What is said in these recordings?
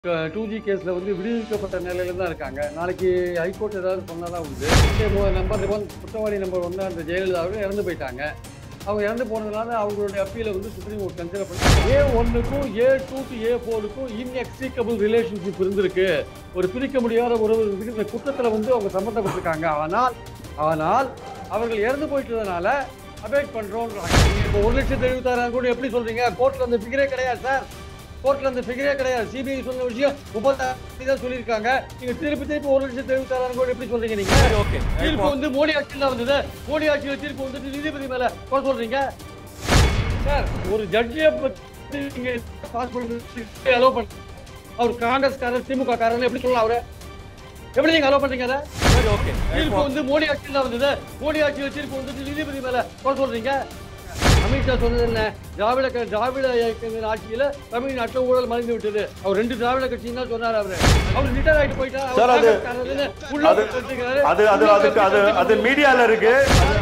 Two G கேஸில் வந்து விடுவிக்கப்பட்ட நிலையில தான் இருக்காங்க நாளைக்கு ஹைகோர்ட் ஏதாவது சொன்னாதான் உண்டு நம்பர் ஒன் குற்றவாளி நம்பர் ஒன்று அந்த ஜெயலலிதா அவர்கள் இறந்து போயிட்டாங்க அவங்க இறந்து போனதுனால அவங்களுடைய அப்பீலை வந்து சுப்ரீம் கோர்ட் கன்சிடர் பண்ணி ஏ ஒன்றுக்கும் ஏ டூ டு ஏ ஃபோருக்கும் இன்எக்ஸிகபிள் ரிலேஷன்ஷிப் இருந்திருக்கு ஒரு பிரிக்க முடியாத உறவு இருந்திருக்கு இந்த குற்றத்தில் வந்து அவங்க சம்மந்தப்பட்டிருக்காங்க ஆனால் ஆனால் அவர்கள் இறந்து போயிட்டதுனால அபேட் பண்ணுறோன்றாங்க இப்போ ஒரு லட்சத்து எழுபத்தாறாயிரம் கோடி எப்படி சொல்றீங்க கோர்ட்டில் அந்த ஃபிகரே கிடையாது சார் கோர்ட்ல அந்த ஃபிகரே கிடையாது சிபிஐ சொன்ன விஷயம் முப்பத்தாயிரம் தான் சொல்லியிருக்காங்க நீங்க திருப்பி திருப்பி ஒரு லட்சத்து எழுபத்தாறாயிரம் கோடி எப்படி சொல்றீங்க நீங்க ஓகே தீர்ப்பு வந்து மோடி ஆட்சியில் தான் வந்தது மோடி ஆட்சியில தீர்ப்பு வந்துட்டு நீதிபதி மேல குறை சொல்றீங்க சார் ஒரு ஜட்ஜியை பத்தி நீங்க பாஸ் பண்றது அலோவ் பண்ண அவர் காங்கிரஸ்காரர் திமுக காரர் எப்படி சொல்லலாம் அவரு எப்படி நீங்க அலோவ் பண்றீங்க அதை சரி ஓகே தீர்ப்பு வந்து மோடி ஆட்சியில் தான் வந்தது மோடி ஆட்சியில தீர்ப்பு வந்துட்டு நீதிபதி மேல குறை சொல்றீங்க அமித்ஷா சொன்னது என்ன திராவிட க- திராவிட இயக்கத்தின் ஆட்சியில தமிழ்நாட்டில் ஊழல் மறைந்து விட்டது அவர் ரெண்டு திராவிட கட்சியும் தான் சொன்னார் அவரு அவர் ரிட்டையர் ஆயிட்டு போயிட்டா அவர் சார், அது- காங்கிரஸ்காரர்னு உள்ள அது வச்சிருக்காரு. அது அது உள்ள அதுக்கு அது அது வச்சிருக்காரு. மீடியால இருக்கு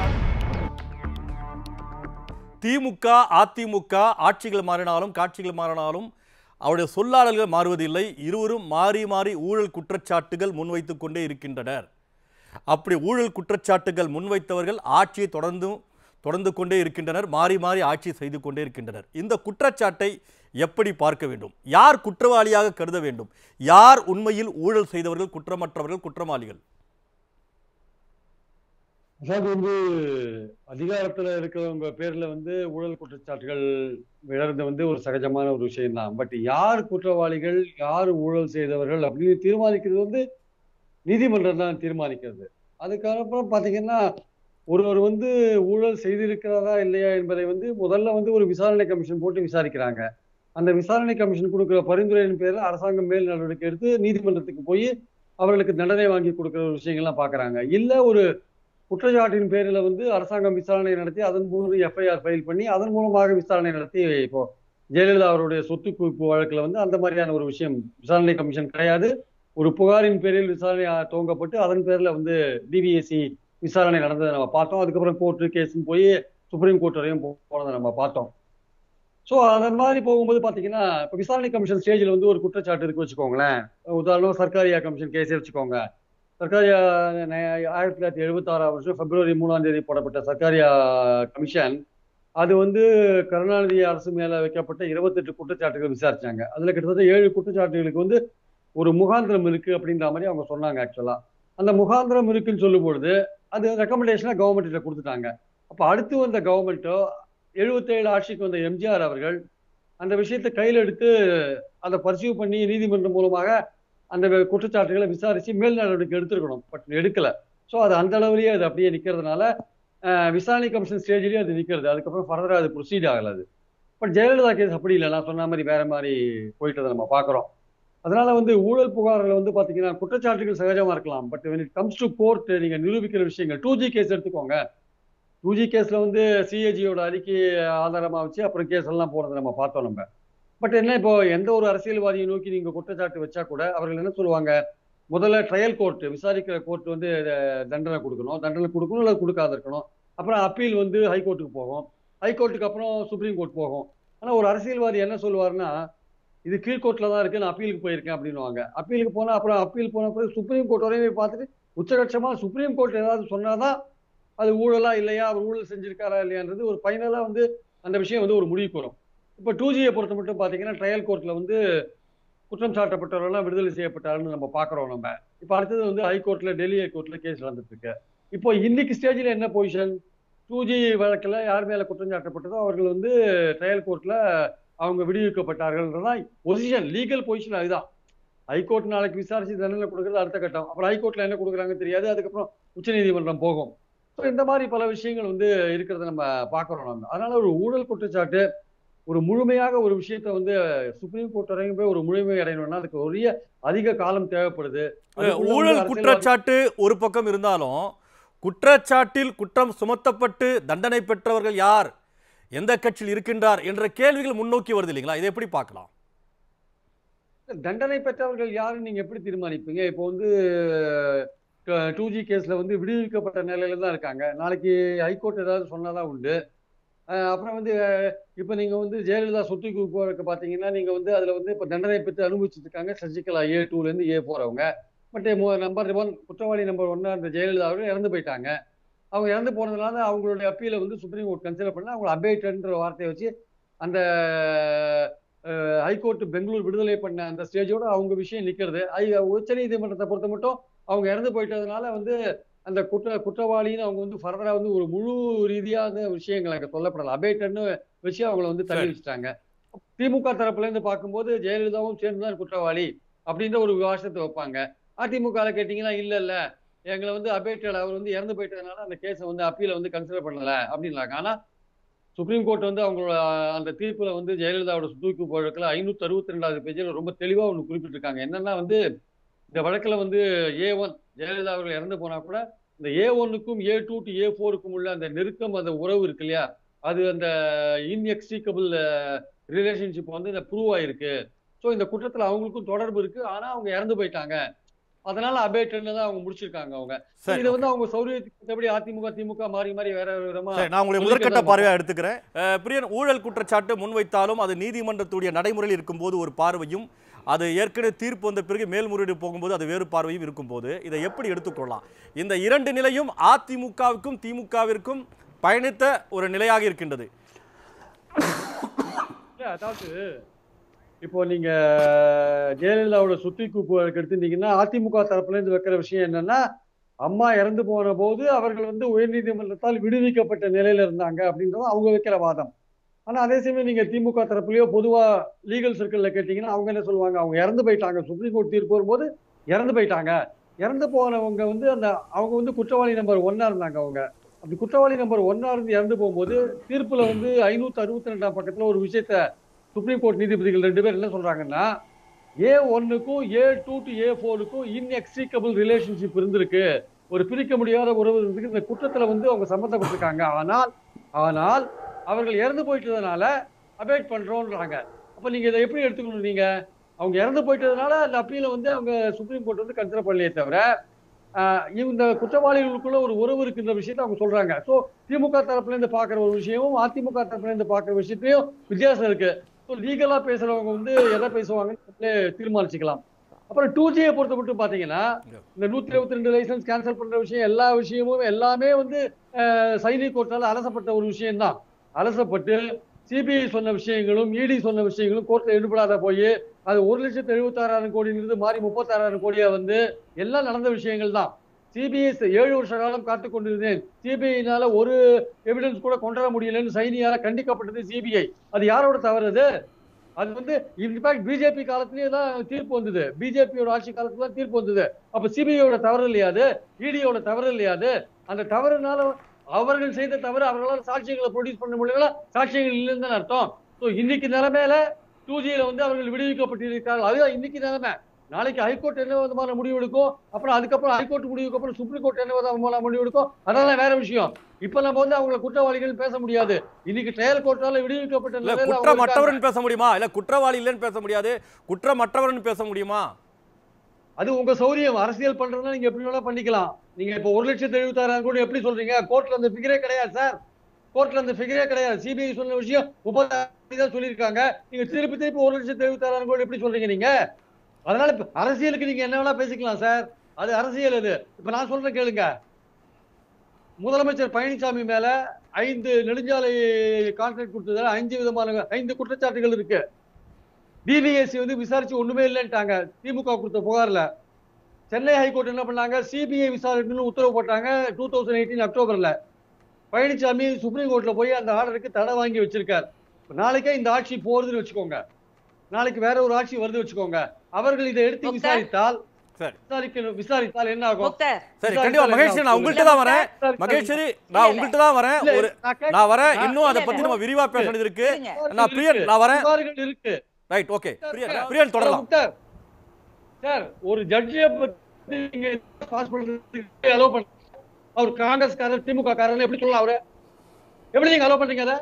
திமுக அதிமுக ஆட்சிகள் மாறினாலும் காட்சிகள் மாறினாலும் அவருடைய சொல்லாளர்கள் மாறுவதில்லை இருவரும் மாறி மாறி ஊழல் குற்றச்சாட்டுகள் முன்வைத்துக் கொண்டே இருக்கின்றனர் அப்படி ஊழல் குற்றச்சாட்டுகள் முன்வைத்தவர்கள் ஆட்சியை தொடர்ந்தும் தொடர்ந்து கொண்டே இருக்கின்றனர் மாறி மாறி ஆட்சி செய்து கொண்டே இருக்கின்றனர் இந்த குற்றச்சாட்டை எப்படி பார்க்க வேண்டும் யார் குற்றவாளியாக கருத வேண்டும் யார் உண்மையில் ஊழல் செய்தவர்கள் குற்றமற்றவர்கள் குற்றவாளிகள் அதாவது வந்து அதிகாரத்துல இருக்கிறவங்க பேர்ல வந்து ஊழல் குற்றச்சாட்டுகள் விழறது வந்து ஒரு சகஜமான ஒரு விஷயம் தான் பட் யார் குற்றவாளிகள் யார் ஊழல் செய்தவர்கள் அப்படின்னு தீர்மானிக்கிறது வந்து நீதிமன்றம் தான் தீர்மானிக்கிறது அதுக்கப்புறம் பாத்தீங்கன்னா ஒருவர் வந்து ஊழல் செய்திருக்கிறாரா இல்லையா என்பதை வந்து முதல்ல வந்து ஒரு விசாரணை கமிஷன் போட்டு விசாரிக்கிறாங்க அந்த விசாரணை கமிஷன் கொடுக்குற பரிந்துரையின் பேரில் அரசாங்கம் மேல் நடவடிக்கை எடுத்து நீதிமன்றத்துக்கு போய் அவர்களுக்கு தண்டனை வாங்கி கொடுக்குற ஒரு விஷயங்கள்லாம் பார்க்கறாங்க இல்ல ஒரு குற்றச்சாட்டின் பேரில் வந்து அரசாங்கம் விசாரணை நடத்தி அதன் மூலம் எஃப்ஐஆர் ஃபைல் பண்ணி அதன் மூலமாக விசாரணை நடத்தி இப்போ ஜெயலலிதா அவருடைய சொத்து குவிப்பு வழக்குல வந்து அந்த மாதிரியான ஒரு விஷயம் விசாரணை கமிஷன் கிடையாது ஒரு புகாரின் பேரில் விசாரணை ஆ, துவங்கப்பட்டு அதன் பேர்ல வந்து டிவிஎஸ்சி விசாரணை நடந்ததை நம்ம பார்த்தோம் அதுக்கப்புறம் கோர்ட்டு கேஸ்னு போய் சுப்ரீம் கோர்ட் வரையும் போ- போனதை நம்ம பார்த்தோம் ஸோ அதன் மாதிரி போகும்போது பார்த்தீங்கன்னா இப்போ விசாரணை கமிஷன் ஸ்டேஜில் வந்து ஒரு குற்றச்சாட்டு இருக்கு வச்சுக்கோங்களேன் உதாரணம் சர்க்காரியா கமிஷன் கேஸே வச்சுக்கோங்க சர்க்காரியா ந- ஆயிரத்தி தொள்ளாயிரத்தி எழுபத்தாறாம் வருஷம் பிப்ரவரி மூணாம் தேதி போடப்பட்ட சர்க்காரியா கமிஷன் அது வந்து கருணாநிதி அரசு மேல வைக்கப்பட்ட இருபத்தெட்டு குற்றச்சாட்டுகள் விசாரிச்சாங்க அதுல கிட்டத்தட்ட ஏழு குற்றச்சாட்டுகளுக்கு வந்து ஒரு முகாந்திரம் இருக்கு அப்படின்ற மாதிரி அவங்க சொன்னாங்க ஆக்சுவலா அந்த முகாந்திரம் இருக்குன்னு சொல்லும் பொழுது அது ரெக்கமெண்டேஷனா கவர்மெண்ட்டில் கொடுத்துட்டாங்க அப்போ அடுத்து வந்த கவர்மெண்ட்டோ எழுபத்தேழு ஆட்சிக்கு வந்த எம்ஜிஆர் அவர்கள் அந்த விஷயத்தை கையில் எடுத்து அதை பர்சியூ பண்ணி நீதிமன்றம் மூலமாக அந்த குற்றச்சாட்டுகளை விசாரிச்சு மேல் நடவடிக்கை எடுத்திருக்கணும் பட் எடுக்கல ஸோ அது அந்த அளவுலயே அது அப்படியே நிக்கிறதுனால அஹ், விசாரணை கமிஷன் ஸ்டேஜ்லயே அது நிக்கிறது அதுக்கப்புறம் ஃபர்தரா அது ப்ரொசீட் ஆகல அது பட் ஜெயலலிதா கேஸ் அப்படி இல்லை நான் சொன்ன மாதிரி வேற மாதிரி போயிட்டதை நம்ம பார்க்குறோம் அதனால வந்து ஊழல் புகார்கள் வந்து பாத்தீங்கன்னா குற்றச்சாட்டுகள் சகஜமா இருக்கலாம் but when it comes to court நீங்க நிரூபிக்கிற விஷயங்கள் டூ ஜி கேஸ் எடுத்துக்கோங்க டூ ஜி கேஸ்ல வந்து சிஏஜியோட அறிக்கை ஆதாரமா வச்சு அப்புறம் கேஸ் எல்லாம் போனதை நம்ம பார்த்தோம் நம்ம பட் என்ன இப்போ எந்த ஒரு அரசியல்வாதியை நோக்கி நீங்க குற்றச்சாட்டு வச்சா கூட அவர்கள் என்ன சொல்லுவாங்க முதல்ல ட்ரையல் கோர்ட் விசாரிக்கிற கோர்ட் வந்து அஹ், தண்டனை கொடுக்கணும் தண்டனை கொடுக்கணும் இல்லை கொடுக்காத இருக்கணும் அப்புறம் அப்பீல் வந்து ஹைகோர்ட்டுக்கு போகும் ஹைகோர்ட்டுக்கு அப்புறம் சுப்ரீம் கோர்ட் போகும் ஆனா ஒரு அரசியல்வாதி என்ன சொல்லுவாருன்னா இது கீழ்கோர்ட்ல தான் இருக்கு நான் அப்பீலுக்கு போயிருக்கேன் அப்படின்னுவாங்க அப்பீலுக்கு போனா அப்புறம் அப்பீல் போன பிறகு சுப்ரீம் கோர்ட் வரையும் போய் பார்த்துட்டு உச்சகட்சமா சுப்ரீம் கோர்ட் ஏதாவது சொன்னாதான் அது ஊழலா இல்லையா அவர் ஊழல் செஞ்சிருக்காரா இல்லையான்றது ஒரு ஃபைனலா வந்து அந்த விஷயம் வந்து ஒரு முடிவுக்கு வரும் இப்போ டூ ஜியை பொறுத்த மட்டும் பார்த்தீங்கன்னா ட்ரையல் கோர்ட்ல வந்து குற்றம் சாட்டப்பட்டவர்கள்லாம் விடுதலை செய்யப்பட்டாருன்னு நம்ம பார்க்குறோம் நம்ம இப்போ அடுத்தது வந்து ஹைகோர்ட்ல டெல்லி ஹைகோர்ட்ல கேஸ் நடந்துட்டு இருக்கு இப்போ இன்னைக்கு ஸ்டேஜில் என்ன பொசிஷன் டூ ஜி வழக்கில் யார் மேல குற்றம் சாட்டப்பட்டதோ அவர்கள் வந்து ட்ரையல் கோர்ட்ல அவங்க விடுவிக்கப்பட்டார்கள்ன்றதான் பொசிஷன் லீகல் பொசிஷன் அதுதான் ஹைகோர்ட் நாளைக்கு விசாரிச்சு தண்டனை கொடுக்கறது அடுத்த கட்டம் அப்புறம் ஹைகோர்ட்ல என்ன கொடுக்குறாங்க தெரியாது அதுக்கப்புறம் உச்சநீதிமன்றம் போகும் ஸோ இந்த மாதிரி பல விஷயங்கள் வந்து இருக்கிறத நம்ம பார்க்குறோம் நம்ம அதனால ஒரு ஊழல் குற்றச்சாட்டு ஒரு முழுமையாக ஒரு விஷயத்தை வந்து சுப்ரீம் கோர்ட் வரைக்கும் போய் ஒரு முழுமை அடையணும்னா அதுக்கு உரிய அதிக காலம் தேவைப்படுது அதுக்குள்ள வந்து ஊழல் அரசியல்வாதி- குற்றச்சாட்டு ஒரு பக்கம் இருந்தாலும் குற்றச்சாட்டில் குற்றம் சுமத்தப்பட்டு தண்டனை பெற்றவர்கள் யார் எந்த கட்சியில் இருக்கின்றார் என்ற கேள்விகள் முன்னோக்கி வருது இல்லைங்களா இதை எப்படி பார்க்கலாம் தண்டனை பெற்றவர்கள் யாருன்னு நீங்க எப்படி தீர்மானிப்பீங்க இப்போ வந்து டூ ஜி கேஸ்ல வந்து விடுவிக்கப்பட்ட நிலையில தான் இருக்காங்க நாளைக்கு ஹைகோர்ட் ஏதாவது சொன்னாதான் உண்டு அஹ் அப்புறம் வந்து அஹ் இப்ப நீங்க வந்து ஜெயலலிதா சொத்து குவிப்பு பாத்தீங்கன்னா நீங்க வந்து அதுல வந்து இப்ப தண்டனை பெற்று அனுபவிச்சுட்டு இருக்காங்க சசிகலா ஏ டூல இருந்து ஏ போர் அவங்க பட் நம்பர் ஒன் குற்றவாளி நம்பர் ஒன்னா அந்த ஜெயலலிதா அவர்கள் இறந்து போயிட்டாங்க அவங்க இறந்து போனதுனால அவங்களுடைய அப்பீலை வந்து சுப்ரீம் கோர்ட் கன்சிடர் பண்ண அவங்க அபேட்டன்ற வார்த்தையை வச்சு அந்த ஹைகோர்ட் பெங்களூர் விடுதலை பண்ண அந்த ஸ்டேஜோட அவங்க விஷயம் நிக்கிறது உச்ச நீதிமன்றத்தை பொறுத்த மட்டும் அவங்க இறந்து போயிட்டதுனால வந்து அந்த குற்ற குற்றவாளின்னு அவங்க வந்து ஃபர்தரா வந்து ஒரு முழு ரீதியான விஷயங்கள் அங்க சொல்லப்படல அபேட்டர்னு வச்சு அவங்கள வந்து தள்ளி சரி. வச்சுட்டாங்க திமுக தரப்புல இருந்து பார்க்கும்போது ஜெயலலிதாவும் சேர்ந்துதான் குற்றவாளி அப்படின்ற ஒரு விவாசத்தை வைப்பாங்க அதிமுக கேட்டீங்கன்னா இல்ல இல்ல எங்களை வந்து அபேட்டட் அவர் வந்து இறந்து போயிட்டதுனால அந்த கேஸை வந்து அப்பீல வந்து கன்சிடர் பண்ணல அப்படின்னாங்க ஆனா சுப்ரீம் கோர்ட் வந்து அவங்களோட அந்த தீர்ப்புல வந்து ஜெயலலிதாவோட தூக்கு வழக்குல ஐநூத்தி அறுபத்தி ரெண்டாவது பேஜில் ரொம்ப தெளிவா ஒன்று குறிப்பிட்டிருக்காங்க என்னன்னா வந்து இந்த வழக்குல வந்து ஏ ஒன் ஜெயலலிதா அவர்கள் இறந்து போனா கூட இந்த ஏ ஒன்னுக்கும் ஏ டூ டு ஏ ஃபோருக்கும் உள்ள அந்த நெருக்கம் அந்த உறவு இருக்கு இல்லையா அது அந்த இன்எக்ஸ்ட்ரீக்கபிள் ரிலேஷன்ஷிப் வந்து இந்த ப்ரூவ் ஆயிருக்கு ஸோ இந்த குற்றத்துல அவங்களுக்கும் தொடர்பு இருக்கு ஆனா அவங்க இறந்து போயிட்டாங்க அதனால அபேட்டர்னு தான் அவங்க முடிச்சிருக்காங்க அவங்க சரி இதை வந்து அவங்க சௌரியத்துக்கு மத்தபடி அதிமுக திமுக மாறி மாறி வேற வேற விதமா சரி நான் உங்களை சொல்லிக்கிறத முதற்கட்ட பார்ப்போம். பார்வையா எடுத்துக்கிறேன் அஹ், பிரியன் ஊழல் குற்றச்சாட்டு முன்வைத்தாலும் அது நீதிமன்றத்துடைய நடைமுறையில் இருக்கும்போது ஒரு பார்வையும் அது ஏற்கனவே தீர்ப்பு வந்த பிறகு மேல்முறையீடு போகும்போது அது வேறு பார்வையும் இருக்கும்போது இதை எப்படி எடுத்துக்கொள்ளலாம் இந்த இரண்டு நிலையும் அதிமுகவுக்கும் திமுகவிற்கும் பயணித்த ஒரு நிலையாக இருக்கின்றது இல்ல, அதாவது இப்போ நீங்க ஜெயலலிதாவோட சுத்தி கூப்பு எடுத்துட்டீங்கன்னா அதிமுக தரப்புல இருந்து வைக்கிற விஷயம் என்னன்னா அம்மா இறந்து போன போது அவர்கள் வந்து உயர்நீதிமன்றத்தால் விடுவிக்கப்பட்ட நிலையில இருந்தாங்க அப்படின்றது அவங்க வைக்கிற வாதம் ஆனா அதே சமயம் நீங்க திமுக தரப்புலயோ பொதுவா லீகல் சர்க்கிள்ல கேட்டீங்கன்னா அவங்க என்ன சொல்லுவாங்க அவங்க இறந்து போயிட்டாங்க சுப்ரீம் கோர்ட் தீர்ப்பு வரும்போது இறந்து போயிட்டாங்க இறந்து போனவங்க வந்து அந்த அவங்க வந்து குற்றவாளி நம்பர் ஒன்னா இருந்தாங்க அவங்க அப்படி குற்றவாளி நம்பர் ஒன்னா இருந்து இறந்து போகும்போது தீர்ப்புல வந்து ஐநூத்தி அறுபத்தி ரெண்டாம் பக்கத்துல ஒரு விஷயத்த சுப்ரீம் கோர்ட் நீதிபதிகள் ரெண்டு பேர் என்ன சொல்றாங்கன்னா ஏ ஒன்னுக்கும் ஏ டூ டு ஏ ஃபோருக்கும் இன்எக்ஸ்ட்ரீக்கபிள் ரிலேஷன்ஷிப் இருந்திருக்கு ஒரு பிரிக்க முடியாத உறவு இருந்திருக்கு இந்த குற்றத்துல வந்து அவங்க சம்மந்தப்பட்டிருக்காங்க ஆனால் ஆனால் அவர்கள் இறந்து போயிட்டதுனால அபேட் பண்றோம்ன்றாங்க அப்ப நீங்க இதை எப்படி எடுத்துக்கணும் நீங்க அவங்க இறந்து போயிட்டதுனால அந்த அப்பீல வந்து அவங்க சுப்ரீம் கோர்ட் வந்து கன்சிடர் பண்ணலையே தவிர ஆஹ் இந்த குற்றவாளிகளுக்குள்ள ஒரு உறவு இருக்குன்ற விஷயத்தை அவங்க சொல்றாங்க சோ திமுக தரப்புல இருந்து பாக்குற ஒரு விஷயமும் அதிமுக தரப்புல இருந்து பாக்குற விஷயத்தையும் வித்தியாசம் இருக்கு ஸோ லீகலா பேசுறவங்க வந்து எதை பேசுவாங்கன்னு நம்மளே தீர்மானிச்சுக்கலாம் அப்புறம் டூ ஜியை பொறுத்த மட்டும் பாத்தீங்கன்னா இந்த நூத்தி இருபத்தி ரெண்டு லைசன்ஸ் கேன்சல் பண்ற விஷயம் எல்லா விஷயமும் எல்லாமே வந்து அஹ், சைனி கோர்ட்டால அலசப்பட்ட ஒரு விஷயம்தான் அலசப்பட்டு சிபிஐ சொன்ன விஷயங்களும் இடி சொன்ன விஷயங்களும் கோர்ட்ல எடுபடாத போய் அது ஒரு லட்சத்து எழுபத்தாறாயிரம் கோடியிலிருந்து மாறி முப்பத்தாறாயிரம் கோடியா வந்து எல்லாம் நடந்த விஷயங்கள் தான் சிபிஐ ஏழு வருஷ காலம் காத்து கொண்டிருந்தேன் சிபிஐனால ஒரு எவிடன்ஸ் கூட கொண்டு வர முடியலன்னு சைனியால கண்டிக்கப்பட்டது சிபிஐ அது யாரோட தவறு அது அது வந்து இன்ஃபேக்ட் பிஜேபி காலத்திலேயே தான் தீர்ப்பு வந்தது பிஜேபியோட ஆட்சி காலத்துல தான் தீர்ப்பு வந்தது அப்ப சிபிஐயோட தவறு இல்லையா அது இடியோட தவறு இல்லையா அது அந்த தவறுனால அவர்கள் செய்த தவறு அவர்களால் சாட்சியங்களை ப்ரொடியூஸ் பண்ண முடியல சாட்சியங்கள் இல்லைன்னு தான் அர்த்தம் ஸோ இன்னைக்கு நிலைமையில டூ ஜியில வந்து அவர்கள் விடுவிக்கப்பட்டிருக்கிறார்கள் அதுதான் இன்னைக்கு நிலைமை நாளைக்கு ஹைகோர்ட் என்ன விதமான முடிவு எடுக்கும் அப்புறம் அதுக்கப்புறம் ஹைகோர்ட் முடிவுக்கு அப்புறம் சுப்ரீம் கோர்ட் என்ன விதமான முடிவு எடுக்கும் அதெல்லாம் வேற விஷயம் இப்ப நம்ம வந்து அவங்களை குற்றவாளிகள் பேச முடியாது இன்னைக்கு ட்ரையல் கோர்ட்டால விடுவிக்கப்பட்ட இல்ல நிலையில அவங்க இருக்காங்க. குற்றமற்றவர்னு பேச முடியுமா இல்ல குற்றவாளி இல்லைன்னு பேச முடியாது குற்றமற்றவர்னு பேச முடியுமா அது உங்க சௌரியம் அரசியல் பண்றதுனா நீங்க எப்படி வேணா பண்ணிக்கலாம் நீங்க இப்ப ஒரு லட்சத்தி எழுபத்தாறாயிரம் கோடி எப்படி சொல்றீங்க கோர்ட்ல அந்த ஃபிகரே கிடையாது சார் கோர்ட்ல அந்த ஃபிகரே கிடையாது சிபிஐ சொன்ன விஷயம் முப்பதாயிரம் தான் சொல்லியிருக்காங்க நீங்க திருப்பி திருப்பி ஒரு லட்சத்தி எழுபத்தாறாயிரம் கோடி எப்படி சொல்றீங்க நீங்க அதனால இப்ப அரசியலுக்கு நீங்க என்ன வேணா பேசிக்கலாம் சார் அது அரசியல் அது இப்ப நான் சொல்றேன் கேளுங்க முதலமைச்சர் பழனிசாமி மேல ஐந்து நெடுஞ்சாலை கான்ட்ராக்ட் கொடுத்ததுல அஞ்சு விதமான ஐந்து குற்றச்சாட்டுகள் இருக்கு டிவிஎஸ்சி வந்து விசாரிச்சு ஒண்ணுமே இல்லைன்ட்டாங்க திமுக கொடுத்த புகார்ல சென்னை ஹைகோர்ட் என்ன பண்ணாங்க சிபிஐ விசாரிக்கணும்னு உத்தரவு போட்டாங்க டூ தௌசண்ட் எயிட்டீன் அக்டோபர்ல பழனிசாமி சுப்ரீம் கோர்ட்ல போய் அந்த ஆர்டருக்கு தடை வாங்கி வச்சிருக்கார் இப்ப நாளைக்கே இந்த ஆட்சி போறதுன்னு வச்சுக்கோங்க நாளைக்கு வேற ஒரு ஆட்சி வருது வச்சுக்கோங்க அவர்கள் இதை எடுத்து முக்தார். விசாரித்தால் சரி. விசாரிக்கணும் விசாரித்தால் என்ன ஆகும் முக்தார் சரி விசாரித்தால் கண்டிப்பா என்ன மகேஷ் நான் ஆகும்? உங்கள்கிட்ட தான் வரேன் விசாரித்தால் மகேஸ்வரி இல்ல, நான் இல்ல. உங்கள்கிட்ட தான் வரேன் இல்ல, ஒரு நான் கேட்க- நான் வரேன் நான் இன்னும் அதை இல்ல, பத்தி இல்ல. நம்ம விரிவா பேசுனது இருக்கு இருங்க நான் பிரியன் நான் வரேன் புகார்கள் இருக்கு right okay Priyan sir, Priyan தொடரலாம் முக்தார், சார் ஒரு ஜட்ஜியை பத்தி நீங்க பாஸ் பண்றதுக்கு அலோவ் பண்ண அவர் காங்கிரஸ்காரர் திமுக காரர் எப்படி சொல்லலாம் அவரு எப்படி நீங்க அலோவ் பண்றீங்க அதை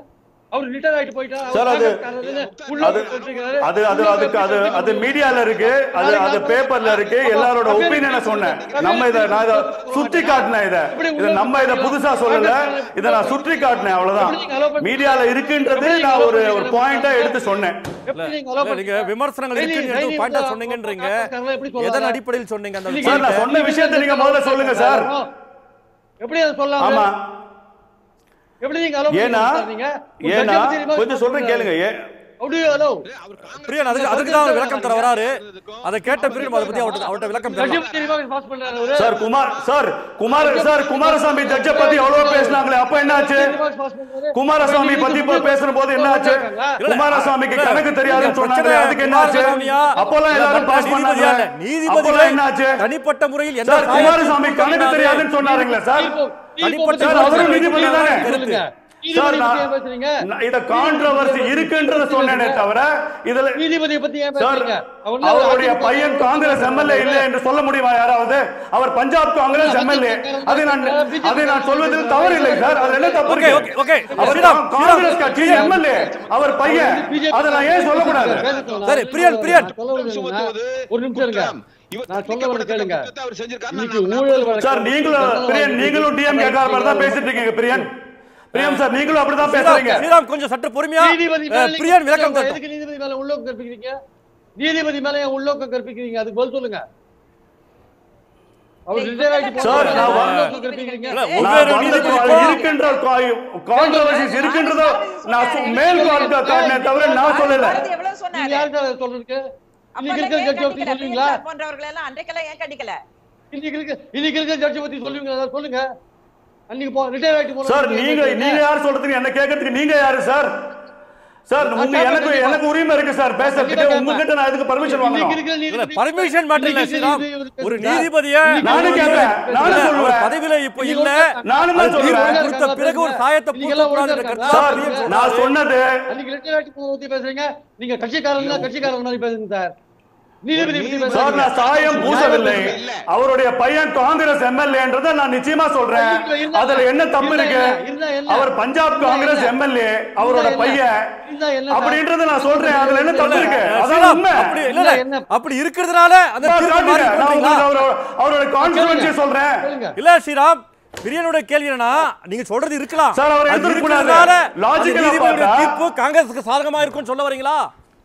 அவர் ரிட்டையர் ஆயிட்டு போயிட்டா சார், அது- உள்ள அது- சொல்லிருக்காரு. அது அது உள்ள அதுக்கு அது சொல்லிருக்காரு. அது மீடியால இருக்கு அது அது பேப்பர்ல இருக்கு எல்லாரோட ஒப்பீனியனை சொன்னேன் நம்ம இத நான் இத சுற்றி காட்டினேன் இத இத நம்ம இத புதுசா சொல்லல இத நான் சுற்றி காட்டினேன் அவ்வளவுதான் மீடியால இருக்குன்றது நான் ஒரு ஒரு பாயிண்டா எடுத்து சொன்னேன் எப்படி நீங்க இல்ல, allow நீங்க பண்றீங்க? விமர்சனங்கள் டெய்லி- இருக்குன்னு டெய்லி பாயிண்டா உள்ள சொன்னீங்கன்றீங்க காங்கிரஸ்காரங்க எப்படி சொல்லலாம்? எதன் அடிப்படையில் சொன்னீங்க அந்த இன்னைக்கு சார், நான் விஷயத்தை? சொன்ன விஷயத்தை நீங்க முதல்ல சொல்லுங்க சார். எப்படி அதை சொல்லலாம் ஆமா எப்படி நீங்க allow ஏன்னா பண்ணீங்க? ஒரு ஏன்னா ஜட்ஜை பத்தி remark கொஞ்சம் சொல்றேன் கேளுங்க ஏ How do you allow? பிரியன் அதுக்கு அதுக்கு தான் அவர் விளக்கம் தர வராரு அதை கேட்ட பிரியன் அதை பத்தி அவர்கிட்ட அவர்கிட்ட விளக்கம் ஜட்ஜை தரலாம் பத்தி remark pass பண்றாரு அவரு. Sir Kumar sir Kumar sir Kumaraswamy ஜட்ஜ பத்தி எவ்வளவு பேசினாங்களே அப்ப என்னாச்சு remark pass பண்றாரு. குமாரசாமி பத்தி இப்ப பேசுற போது என்னாச்சு குமாரசாமிக்கு கணக்கு தெரியாதுன்னு சொன்னாங்க அதுக்கு என்னாச்சு அப்போல்லாம் எல்லாரும் பாஸ் பண்ணாங்க அப்போல்லாம் என்னாச்சு தனிப்பட்ட முறையில் எந்த சார் குமாரசாமி கணக்கு தெரியாதுன்னு சொன்னாருங்களே சார் தீர்ப்பு- தனிப்பட்ட தீர்ப்பு சார் அவரும் பத்தி நீதிபதி தானே சொல்லுங்க. சார் நீதிபதி பத்தி ஏன் நான் பேசுறீங்க? நான் இத கான்ட்ரவர்சி இருக்குன்றத சொன்னேனே தவிர இதுல நீதிபதியை பத்தி ஏன் சார் பேசுறீங்க? அவர் தான் அவருடைய அதிமுக பையன் காங்கிரஸ் எம்எல்ஏ இல்லை என்று சொல்ல முடியுமா யாராவது அவர் பஞ்சாப் காங்கிரஸ் எம்எல்ஏ அதை நான் அதை நான் சொல்வதில் தவறு இல்லை சார் அதுல என்ன தப்பு ஓகே இருக்கு ஓகே ஓகே அவர் ஸ்ரீராம் காங்கிரஸ் கட்சி எம்எல்ஏ அவர் பையன் அதை நான் ஏன் சொல்லக்கூடாது சரி, பிரியன், பிரியன். நான் சொல்ல வருதுன்னா, ஒரு நிமிஷம் இருங்க நான் சொல்ல வருது கேளுங்க இன்னைக்கு ஊழல் ஊழல் வழக்கு- சார் நீங்களும் பிரியன் நீங்களும் டிஎம் கேட்காத மாதிரி தான் பேசிட்டு இருக்கீங்க பிரியன் பிரியம் சார் நீங்களும் அப்படிதான் பேசுறீங்க ஸ்ரீராம், ஸ்ரீராம் கொஞ்சம் சற்று பொறுமையா நீதிபதி அஹ், மேல நீங்க பிரியன் விளக்கம் தரட்டும் எதுக்கு நீதிபதி மேல உள்நோக்கம் கற்பிக்கிறீங்க நீதிபதி மேல ஏன் உள்நோக்கம் கற்பிக்கிறீங்க அதுக்கு பதில் சொல்லுங்க அவர் இல்ல, ரிட்டையர் ஆயிட்டு சார், போறாரு. நான் வ- உள்நோக்கம் கற்பிக்கிறீங்க இல்ல, நான் ஒவ்வொரு வந்த நீதிபதிக்கும் இருக்கின்ற கான்ட்ரவர்சிஸ் இருக்கின்றதோ நான் சு- மேல் காட்டினே தவிர நான் சொல்லல பாரதி எவ்வளவு நீங்க சொன்னாரு யாருக்கு அதை சொல்றதுக்கு இன்னைக்கு அப்பெல்லாம் இருக்கிற ஏன் ஜட்ஜை பத்தி கண்டிக்கல? சொல்லுவீங்களா பிரியங்கா போன்றவர்கள் எல்லாம் அன்றைக்கெல்லாம் ஏன் கண்டிக்கல இன்னைக்கு இருக்க இன்னைக்கு இருக்கிற ஜட்ஜை பத்தி சொல்லுவீங்களா அதை சொல்லுங்க அன்னைக்கு போ ரிட்டையர் ஆயிட்டு போன சார் நீங்க நீங்க யார் சொல்றதுக்கு என்ன கேட்கறதுக்கு நீங்க யாரு சார் சார் உங்க எனக்கு எனக்கு உரிமை இருக்கு சார் பேசுறதுக்கு உங்ககிட்ட நான் எதுக்கு பர்மிஷன் இன்னைக்கு வாங்கணும் இருக்கிற இல்ல நீதிபதி பர்மிஷன் மட்டும் இல்ல இன்னைக்கு ஸ்ரீராம் நீதிபதி ஒரு பேசுறாங்க. நீதிபதிய நானும் கேட்பேன் நானும் அவர் சொல்லுவேன் பதவியில இப்ப இல்ல நானும் தான் அது தீர்ப்பு சொல்லுவேன் கொடுத்த பிறகு ஒரு சாயத்தை பூசக்கூடாதுன்ற கருத்து சார் பிரியம் சொன்னாரு. நான் சொன்னது அன்னைக்கு ரிட்டையர் ஆயிட்டு போன பத்தி பேசுறீங்க நீங்க கட்சிக்காரங்க கட்சிக்காரங்க மாதிரி பேசுங்க சார் நீதிபதி பத்தி சார் பேசுறீங்க நான் சாயம் பூசவில்லை அவருடைய பையன் காங்கிரஸ் எம்எல்ஏன்றத நான் நிச்சயமா சொல்றேன் அதுல என்ன தப்பு இருக்கு இருந்தா என்ன? அவர் பஞ்சாப் இருந்தா காங்கிரஸ் என்ன? எம்எல்ஏ அவரோட இருந்தா என்ன? பையன் இருந்தா என்ன சார்? அப்படின்றத நான் சொல்றேன் அதுல என்ன தப்பு இருக்கு அதான் ஸ்ரீராம், உண்மை அப்படி இல்ல இல்ல, என்ன? அப்படி இருக்கிறதுனால அந்த சார், தீர்ப்பு காட்டுங்க. மாறி நான் போட்டீங்களா? உங்களுக்கு அவரோட அவரோட கான்ஸ்டிடுவன்சி சொல்றேன் சொல்லுங்க இல்ல ஸ்ரீராம் பிரியனுடைய கேள்வி என்னன்னா நீங்க சொல்றது இருக்கலாம் சார், அவர் அது எடுத்துக்க கூடாது. இருக்கிறதுனால Logical அது ஆ நீதிபதியுடைய பார்த்தா- தீர்ப்பு காங்கிரஸுக்கு சாதகமா இருக்கும்னு சொல்ல வரீங்களா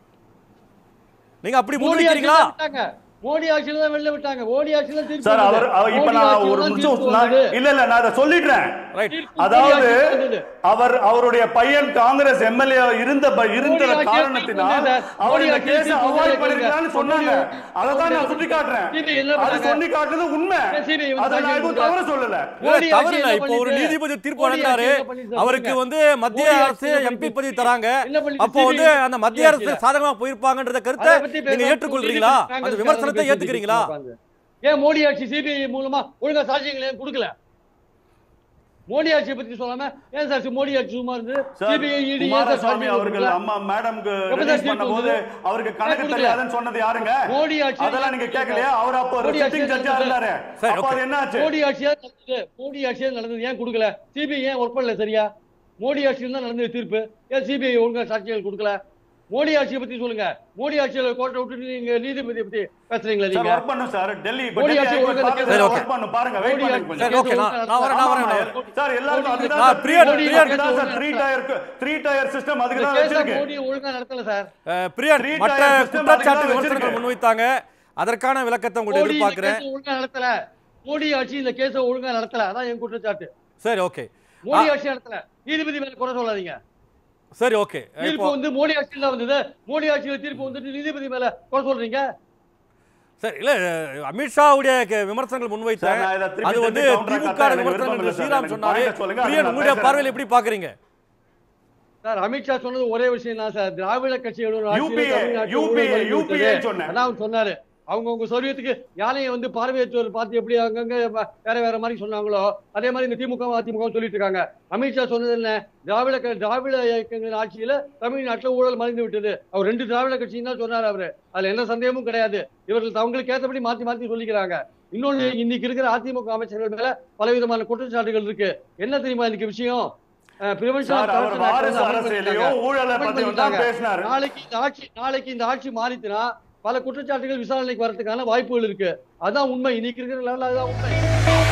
நீங்க அப்படி மோடி முன்வைக்கிறீங்களா ஆட்சியில விட்டாங்க மோடி ஆட்சியில தான் வெளில விட்டாங்க மோடி ஆட்சியில தீர்ப்பு சார் அவர் வந்தது. அவர் இப்ப மோடி நான் ஆட்சியில ஒரு தான் நிமிஷம் தீர்ப்பு நான் வந்தது. இல்ல இல்ல நான் அதை சொல்லிடுறேன் ரைட் அதாவது மோடி ஆட்சியில வந்தது. அவர் அவருடைய பையன் காங்கிரஸ் எம்எல்ஏ இருந்த ப- இருந்த மோடி ஆட்சியில் காரணத்தினால் தீர்ப்பு வந்தது. அவர் மோடி இந்த ஆட்சியில் கேஸ தீர்ப்பு அவாய்ட் வந்தது. பண்ணிருக்கான்னு சொன்னாங்க மோடி அதை தான் நான் சுட்டி காட்டுறேன் CBI என்ன அது பண்ணாங்க? சொல்லி காட்டுறது உண்மை CBI வந்து அதை நான் எதுவும் தவற சொல்லல மோடி இல்ல, தவறு ஆட்சி இல்ல என்ன இப்போ ஒரு பண்ணிச்சு? நீதிபதி தீர்ப்பு மோடி வழங்கினாரு ஆட்சி என்ன பண்ணிச்சு? அவருக்கு சொல்லுங்க. வந்து மத்திய மோடி அரசு ஆட்சி என்ன எம்பி பண்ணிச்சு? பதவி தராங்க என்ன பண்ணிச்சு? அப்போ வந்து CBI அந்த மத்திய அரசு ஆட்சியில. சாதகமா போயிருப்பாங்கன்றத கருத்தை அதை பத்தி நீங்க பேசாம ஏற்றுக்கொள்றீங்களா நீதிபதி அந்த காங்கிரஸ் விமர்சனத்தை காரங்க ஏத்துக்கிறீங்களா பேசிட்டு ஏன் மோடி ஆட்சி சிபிஐ மூலமா ஒழுங்கா சாட்சியங்களை ஏன் கொடுக்கல மோடி ஆட்சியை பத்தி சொல்லாம ஏன் சார் மோடி ஆட்சி சும்மா இருந்து சார் சிபிஐ இடி குமாரசாமி அவர்கள் அம்மா மேடம்க்கு எப்ப சார் ரிலீஸ் தீர்ப்பு பண்ணும்போது வந்தது? அவருக்கு கணக்கு கொடுக்கல. தெரியாதுன்னு சொன்னது யாருங்க மோடி ஆட்சி அதெல்லாம் நீங்க கேட்கலையா அவர் அப்போ ஒரு மோடி ஆட்சி சிட்டிங் ஜட்ஜா நடந்தது. இருந்தாரு சரி, அப்போ okay. அது என்னாச்சு மோடி ஆட்சியா நடந்தது மோடி ஆட்சியா நடந்தது ஏன் கொடுக்கல சிபிஐ ஏன் ஒர்க் பண்ணல சரியா மோடி ஆட்சியில் தான் நடந்தது தீர்ப்பு ஏன் சிபிஐ ஒழுங்கா சாட்சிகள் கொடுக்கல மோடி ஆட்சியை பத்தி சொல்லுங்க மோடி ஆட்சியில கோர்ட்டை விட்டு நீங்க நீதிபதியை பத்தி பேசுறீங்களா சார் நீங்க ஒர்க் பண்ணும் சார் டெல்லி இப்ப மோடி டெல்லி ஆட்சி ஹைகோர்ட் ஒழுங்கா பாக்குறது சரி, okay. ஒர்க் பண்ணும் பாருங்க வெயிட் மோடி பண்ணுங்க ஆட்சி சரி, okay, நான் நான் வரேன் நான் வரேன் நான் வரேன். சார் எல்லாருக்கும் அதுதான் ஆ, சார் பிரியன், மோடி பிரியன். அதுதான் sir three tier three tier system அதுக்கு இந்த தான் கேஸை வச்சிருக்கு மோடி ஒழுங்கா நடத்தல சார் அஹ், பிரியன் Three மற்ற tier system குற்றச்சாட்டு அதுக்கு தான் விமர்சனங்கள் வச்சிருக்கு. முன்வைத்தாங்க அதற்கான விளக்கத்தை உங்கள்கிட்ட மோடி இந்த எதிர்பார்க்கிறேன் கேஸை ஒழுங்கா நடத்தல மோடி ஆட்சி இந்த கேஸை ஒழுங்கா நடத்தல அதான் என் குற்றச்சாட்டு சரி ஓகே மோடி ஆட்சி நடத்தல நீதிபதி மேல குறை சொல்லாதீங்க சரி ஓகே இப்போ தீர்ப்பு வந்து மோடி ஆட்சியில் தான் வந்தது மோடி ஆட்சியில தீர்ப்பு வந்துட்டு நீதிபதி மேல குறை சொல்றீங்க சரி இல்ல அமித்ஷாவுடைய கே- விமர்சனங்கள் முன்வைத்தேன் சார், நான் இதை திருப்பி அது வந்து திருப்பி counter திமுக காட்ட எனக்கு விமர்சனங்கள் விருப்பம் இல்லை சார். ஸ்ரீராம் எனக்கு சொன்னாரு point சொல்லுங்க, பிரியன் அதுக்கு நான் உங்களுடைய பேசுறேன். பார்வையில் எப்படி பாக்குறீங்க சார் அமித்ஷா சொன்னது ஒரே விஷயம் தான் சார் திராவிட கட்சிகளோட ஆட்சியில UPA, தமிழ்நாட்டில் UPA, ஊழல் மலிந்து UPA விட்டது. சொன்னேன். அதான் அவர் சொன்னாரு அவங்கவுங்க சௌரியத்துக்கு யானையை வந்து பார்வையற்றவர் பார்த்து எப்படி அங்கங்க வ- வேற வேற மாதிரி சொன்னாங்களோ அதே மாதிரி இந்த திமுக அதிமுக சொல்லிட்டு இருக்காங்க அமித்ஷா சொன்னது என்ன திராவிட க- திராவிட இயக்கங்களின் ஆட்சியில தமிழ்நாட்டில் ஊழல் மறைந்து விட்டது அவர் ரெண்டு திராவிட கட்சியும் தான் சொன்னார் அவரு அதுல எந்த சந்தேகமும் கிடையாது இவர்கள் அவங்களுக்கு ஏற்றபடி மாத்தி மாத்தி சொல்லிக்கிறாங்க இன்னொன்னு இன்னைக்கு இருக்கிற அதிமுக அமைச்சர்கள் மேல பலவிதமான குற்றச்சாட்டுகள் இருக்கு என்ன தெரியுமா இன்னைக்கு விஷயம் prevention of சார், அவர் corruption act வாரிசு வந்து அமல் அரசியலையும் பண்ணிட்டாங்க. ஊழலை அமல் பத்தியும் தான் பண்ணிட்டாங்க. பேசினாரு நாளைக்கு இந்த ஆட்சி நாளைக்கு இந்த ஆட்சி மாறிச்சுனா பல குற்றச்சாட்டுகள் விசாரணைக்கு வரதுக்கான வாய்ப்புகள் இருக்கு அதான் உண்மை இன்னைக்கு இருக்கிற லெவலில் அதான் உண்மை